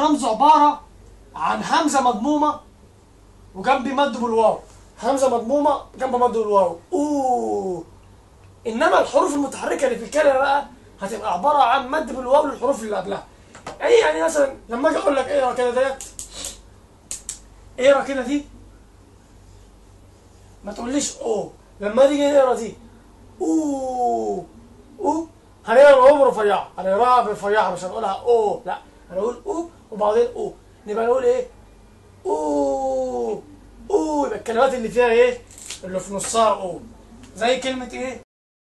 رمزه عباره عن همزه مضمومه وجنب مد بالواو همزه مضمومه جنب مد بالواو اوه انما الحروف المتحركه اللي في الكلمه بقى هتبقى عباره عن مد بالواو للحروف اللي قبلها اي يعني مثلا لما اجي اقول لك اقرا كده ديت اقرا كده دي ما تقوليش او لما تيجي نقرا دي اوه اوه هنقرا الواو رفيعه هنقراها رفيعه مش هنقولها او لا هنقول او وبعدين او نبقى نقول ايه اوه اوه يبقى الكلمات اللي فيها ايه اللي في نصها او زي كلمه ايه